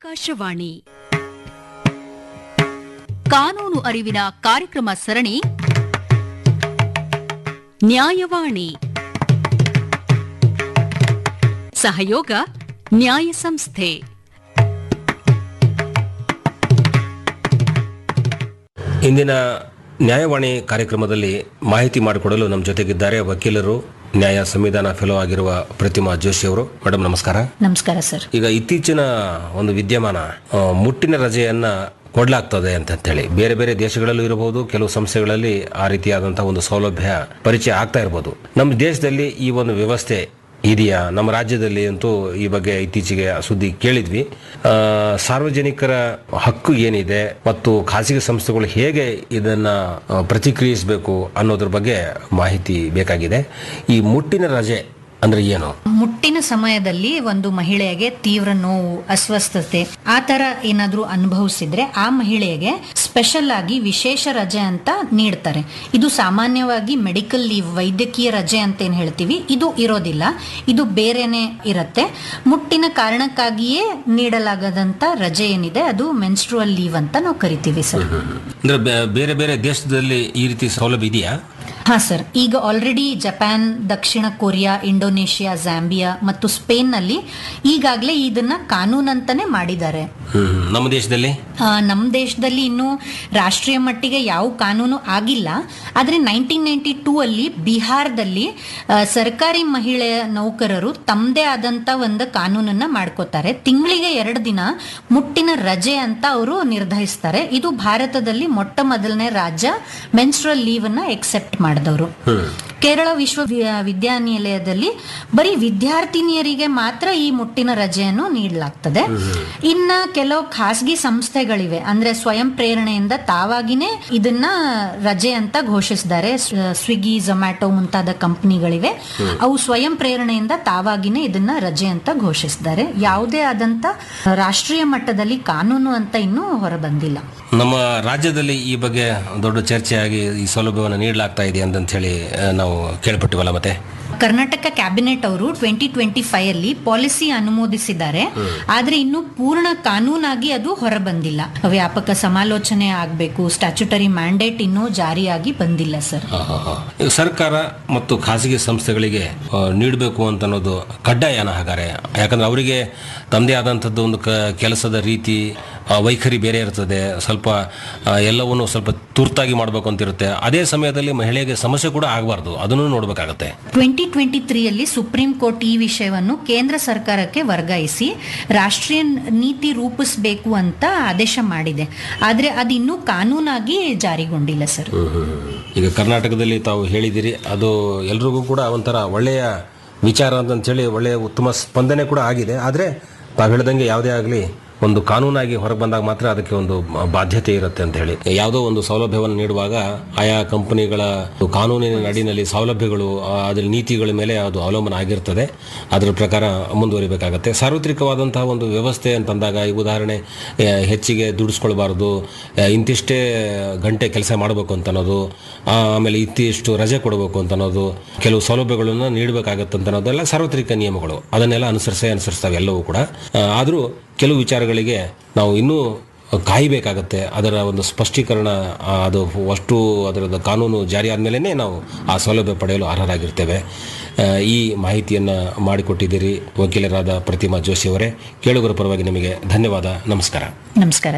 ಆಕಾಶವಾಣಿ ಕಾನೂನು ಅರಿವಿನ ಕಾರ್ಯಕ್ರಮ ಸರಣಿ ನ್ಯಾಯವಾಣಿ ಸಹಯೋಗ ನ್ಯಾಯ ಸಂಸ್ಥೆ ಇಂದಿನ ನ್ಯಾಯವಾಣಿ ಕಾರ್ಯಕ್ರಮದಲ್ಲಿ ಮಾಹಿತಿ ಮಾಡಿಕೊಡಲು ನಮ್ಮ ಜೊತೆಗಿದ್ದಾರೆ ವಕೀಲರು ನ್ಯಾಯ ಸಂವಿಧಾನ ಫೆಲೋ ಆಗಿರುವ ಪ್ರತಿಮಾ ಜೋಶಿ ಅವರು ಮೇಡಮ್ ನಮಸ್ಕಾರ ನಮಸ್ಕಾರ ಸರ್ ಈಗ ಇತ್ತೀಚಿನ ಒಂದು ವಿದ್ಯಮಾನ ಆ, ಮುಟ್ಟಿನ ರಜೆಯನ್ನ ಕೊಡ್ಲಾಗ್ತದೆ ಅಂತ ಹೇಳಿ ಬೇರೆ ಬೇರೆ ದೇಶಗಳಲ್ಲೂ ಇರಬಹುದು ಕೆಲವು ಸಂಸ್ಥೆಗಳಲ್ಲಿ ಆ ರೀತಿಯಾದಂತಹ ಒಂದು ಸೌಲಭ್ಯ ಪರಿಚಯ ಆಗ್ತಾ ಇರಬಹುದು ನಮ್ಮ ದೇಶದಲ್ಲಿ ಈ ಒಂದು ವ್ಯವಸ್ಥೆ ಇದೆಯಾ ನಮ್ಮ ರಾಜ್ಯದಲ್ಲಿ ಅಂತೂ ಈ ಬಗ್ಗೆ ಇತ್ತೀಚೆಗೆ ಸುದ್ದಿ ಕೇಳಿದ್ವಿ ಆ, ಸಾರ್ವಜನಿಕರ ಹಕ್ಕು ಏನಿದೆ ಮತ್ತು ಖಾಸಗಿ ಸಂಸ್ಥೆಗಳು ಹೇಗೆ ಇದನ್ನ ಆ, ಪ್ರತಿಕ್ರಿಯಿಸಬೇಕು ಅನ್ನೋದ್ರ ಬಗ್ಗೆ ಮಾಹಿತಿ ಬೇಕಾಗಿದೆ ಈ ಮುಟ್ಟಿನ ರಜೆ ಅಂದ್ರೆ ಏನು ಮುಟ್ಟಿನ ಸಮಯದಲ್ಲಿ ಒಂದು ಮಹಿಳೆಗೆ ತೀವ್ರ ನೋವು ಅಸ್ವಸ್ಥತೆ ಆ ತರ ಏನಾದ್ರೂ ಅನುಭವಿಸಿದ್ರೆ ಆ ಮಹಿಳೆಗೆ ಸ್ಪೆಷಲ್ ಆಗಿ ವಿಶೇಷ ರಜೆ ಅಂತ ನೀಡ್ತಾರೆ ಇದು ಸಾಮಾನ್ಯವಾಗಿ ಮೆಡಿಕಲ್ ಲೀವ್ ವೈದ್ಯಕೀಯ ರಜೆ ಅಂತ ಏನ್ ಹೇಳ್ತೀವಿ ಇದು ಇರೋದಿಲ್ಲ ಇದು ಬೇರೆನೆ ಇರತ್ತೆ ಮುಟ್ಟಿನ ಕಾರಣಕ್ಕಾಗಿಯೇ ನೀಡಲಾಗದಂತ ರಜೆ ಏನಿದೆ ಅದು ಮೆನ್ಸ್ಟ್ರುವಲ್ ಲೀವ್ ಅಂತ ನಾವು ಕರಿತೀವಿ ಸರ್ ಅಂದ್ರೆ ಬೇ- ಬೇರೆ ಬೇರೆ ದೇಶದಲ್ಲಿ ಈ ರೀತಿ ಸೌಲಭ್ಯ ಇದೆಯಾ ಹಾ ಸರ್ ಈಗ ಆಲ್ರೆಡಿ ಜಪಾನ್ ದಕ್ಷಿಣ ಕೊರಿಯಾ ಇಂಡೋನೇಷಿಯಾ ಜಾಂಬಿಯಾ ಮತ್ತು ಸ್ಪೇನ್ ನಲ್ಲಿ ಈಗಾಗಲೇ ಇದನ್ನ ಕಾನೂನಂತಾನೆ ಮಾಡಿದ್ದಾರೆ ಹ್ಮ್. ನಮ್ಮ ದೇಶದಲ್ಲಿ ಆ, ನಮ್ಮ ದೇಶದಲ್ಲಿ ಇನ್ನು ರಾಷ್ಟ್ರೀಯ ಮಟ್ಟಿಗೆ ಯಾವ ಕಾನೂನು ಆಗಿಲ್ಲ ಆದ್ರೆ ನೈನ್ಟೀನ್ ನೈನ್ಟಿ ಟೂ ಅಲ್ಲಿ ಬಿಹಾರದಲ್ಲಿ ಆ, ಸರ್ಕಾರಿ ಮಹಿಳೆಯ ನೌಕರರು ತಮ್ಮದೇ ಆದಂತ ಒಂದು ಕಾನೂನನ್ನ ಮಾಡ್ಕೋತಾರೆ ತಿಂಗಳಿಗೆ ಎರಡು ದಿನ ಮುಟ್ಟಿನ ರಜೆ ಅಂತ ಅವರು ನಿರ್ಧರಿಸ್ತಾರೆ ಇದು ಭಾರತದಲ್ಲಿ ಮೊಟ್ಟ ಮೊದಲನೇ ರಾಜ್ಯ ಮೆನ್ಸ್ಟ್ರಲ್ ಲೀವ್ ಅನ್ನ ಎಕ್ಸೆಪ್ಟ್ ಮಾಡಿದವರು ಕೇರಳ ವಿಶ್ವ ವಿದ್ಯಾನಿಲಯದಲ್ಲಿ ಬರೀ ವಿದ್ಯಾರ್ಥಿನಿಯರಿಗೆ ಮಾತ್ರ ಈ ಮುಟ್ಟಿನ ರಜೆಯನ್ನು ನೀಡಲಾಗ್ತದೆ ಇನ್ನ ಕೆಲವು ಖಾಸಗಿ ಸಂಸ್ಥೆಗಳಿವೆ ಅಂದ್ರೆ ಸ್ವಯಂ ಪ್ರೇರಣೆಯಿಂದ ತಾವಾಗಿನೇ ಇದನ್ನ ರಜೆ ಅಂತ ಘೋಷಿಸಿದ್ದಾರೆ ಸ್- ಸ್ವಿಗ್ಗಿ ಝೊಮ್ಯಾಟೊ ಮುಂತಾದ ಕಂಪನಿಗಳಿವೆ ಅವು ಸ್ವಯಂ ಪ್ರೇರಣೆಯಿಂದ ತಾವಾಗಿನೇ ಇದನ್ನ ರಜೆ ಅಂತ ಘೋಷಿಸಿದ್ದಾರೆ ಯಾವುದೇ ಆದಂತ ರಾಷ್ಟ್ರೀಯ ಮಟ್ಟದಲ್ಲಿ ಕಾನೂನು ಅಂತ ಇನ್ನೂ ಹೊರಬಂದಿಲ್ಲ ನಮ್ಮ ರಾಜ್ಯದಲ್ಲಿ ಈ ಬಗ್ಗೆ ದೊಡ್ಡ ಚರ್ಚೆಯಾಗಿ ಈ ಸೌಲಭ್ಯವನ್ನು ನೀಡಲಾಗ್ತಾ ಇದೆ ಅಂತ ಹೇಳಿ ಆ, ನಾವು ಕೇಳ್ಪಟ್ಟಿವಲ್ಲ ಮತ್ತೆ ಕರ್ನಾಟಕ ಕ್ಯಾಬಿನೆಟ್ ಅವರು ಟ್ವೆಂಟಿ ಟ್ವೆಂಟಿ ಫೈವ್ ಅಲ್ಲಿ ಪಾಲಿಸಿ ಅನುಮೋದಿಸಿದ್ದಾರೆ ಆದ್ರೆ ಇನ್ನು ಪೂರ್ಣ ಕಾನೂನಾಗಿ ಅದು ಹೊರಬಂದಿಲ್ಲ ವ್ಯಾಪಕ ಸಮಾಲೋಚನೆ ಆಗಬೇಕು ಸ್ಟ್ಯಾಚ್ಯುಟರಿ ಮ್ಯಾಂಡೇಟ್ ಇನ್ನೂ ಜಾರಿಯಾಗಿ ಬಂದಿಲ್ಲ ಸರ್ ಹಾ, ಹಾ, ಹಾ. ಈಗ ಸರ್ಕಾರ ಮತ್ತು ಖಾಸಗಿ ಸಂಸ್ಥೆಗಳಿಗೆ ಆ, ನೀಡಬೇಕು ಅಂತ ಅನ್ನೋದು ಕಡ್ಡಾಯನ ಹಾಗಾರೆ ಯಾಕಂದ್ರೆ ಅವರಿಗೆ ತಮ್ಮದೇ ಆದಂಥದ್ದು ಒಂದು ಕ ಕೆಲಸದ ರೀತಿ ಆ, ವೈಖರಿ ಬೇರೆ ಇರ್ತದೆ ಸ್ವಲ್ಪ ಆ, ಎಲ್ಲವನ್ನು ಸ್ವಲ್ಪ ತುರ್ತಾಗಿ ಮಾಡಬೇಕು ಅಂತ ಇರುತ್ತೆ ಅದೇ ಸಮಯದಲ್ಲಿ ಮಹಿಳೆಗೆ ಸಮಸ್ಯೆ ಕೂಡ ಆಗಬಾರ್ದು ಅದನ್ನು ನೋಡಬೇಕಾಗತ್ತೆ ಟ್ವೆಂಟಿ ಟ್ವೆಂಟಿ ತ್ರೀಯಲ್ಲಿ ಸುಪ್ರೀಂ ಕೋರ್ಟ್ ಈ ವಿಷಯವನ್ನು ಕೇಂದ್ರ ಸರ್ಕಾರಕ್ಕೆ ವರ್ಗಾಯಿಸಿ ರಾಷ್ಟ್ರೀಯ ನೀತಿ ರೂಪಿಸಬೇಕು ಅಂತ ಆದೇಶ ಮಾಡಿದೆ ಆದ್ರೆ ಅದು ಇನ್ನೂ ಕಾನೂನಾಗಿ ಜಾರಿಗೊಂಡಿಲ್ಲ ಸರ್ ಈಗ ಕರ್ನಾಟಕದಲ್ಲಿ ತಾವು ಹೇಳಿದಿರಿ ಅದು ಎಲ್ರಿಗೂ ಕೂಡ ಒಂಥರ ಒಳ್ಳೆಯ ವಿಚಾರ ಅಂತ ಹೇಳಿ ಒಳ್ಳೆಯ ಉತ್ತಮ ಸ್ಪಂದನೆ ಕೂಡ ಆಗಿದೆ ಆದರೆ ತಾವು ಹೇಳ್ದಂಗೆ ಯಾವುದೇ ಆಗಲಿ ಒಂದು ಕಾನೂನಾಗಿ ಹೊರಗೆ ಬಂದಾಗ ಮಾತ್ರ ಅದಕ್ಕೆ ಒಂದು ಬಾಧ್ಯತೆ ಇರುತ್ತೆ ಅಂತ ಹೇಳಿ ಯಾವುದೋ ಒಂದು ಸೌಲಭ್ಯವನ್ನು ನೀಡುವಾಗ ಆಯಾ ಕಂಪನಿಗಳ ಕಾನೂನಿನ ನಡಿನಲ್ಲಿ ಸೌಲಭ್ಯಗಳು ಆ, ಅದರ ನೀತಿಗಳ ಮೇಲೆ ಅದು ಅವಲಂಬನ ಆಗಿರ್ತದೆ ಅದರ ಪ್ರಕಾರ ಮುಂದುವರಿಬೇಕಾಗತ್ತೆ ಸಾರ್ವತ್ರಿಕವಾದಂತಹ ಒಂದು ವ್ಯವಸ್ಥೆ ಅಂತಂದಾಗ ಈ ಉದಾಹರಣೆ ಆ, ಹೆಚ್ಚಿಗೆ ದುಡಿಸ್ಕೊಳ್ಬಾರ್ದು ಆ, ಇಂತಿಷ್ಟೇ ಗಂಟೆ ಕೆಲಸ ಮಾಡಬೇಕು ಅಂತ ಅನ್ನೋದು ಆ, ಆಮೇಲೆ ಇತ್ತಿಷ್ಟು ರಜೆ ಕೊಡಬೇಕು ಅಂತ ಅನ್ನೋದು ಕೆಲವು ಸೌಲಭ್ಯಗಳನ್ನು ನೀಡಬೇಕಾಗತ್ತೆ ಅಂತ ಅನ್ನೋದೆಲ್ಲ ಸಾರ್ವತ್ರಿಕ ನಿಯಮಗಳು ಅದನ್ನೆಲ್ಲ ಅನುಸರಿಸೇ ಅನುಸರಿಸ್ತಾವೆ ಎಲ್ಲವೂ ಕೂಡ ಆದರೂ ಕೆಲವು ವಿಚಾರಗಳಿಗೆ ನಾವು ಇನ್ನೂ ಕಾಯಬೇಕಾಗತ್ತೆ ಅದರ ಒಂದು ಸ್ಪಷ್ಟೀಕರಣ ಆ, ಅದು ಅಷ್ಟು ಅದರದ ಕಾನೂನು ಜಾರಿ ಆದಮೇಲೆ ನಾವು ಆ ಸೌಲಭ್ಯ ಪಡೆಯಲು ಅರ್ಹರಾಗಿರ್ತೇವೆ ಆ, ಈ ಮಾಹಿತಿಯನ್ನು ಮಾಡಿಕೊಟ್ಟಿದ್ದೀರಿ ವಕೀಲರಾದ ಪ್ರತಿಮಾ ಜೋಶಿ ಅವರೇ ಕೇಳುಗರ ಪರವಾಗಿ ನಿಮಗೆ ಧನ್ಯವಾದ ನಮಸ್ಕಾರ ನಮಸ್ಕಾರ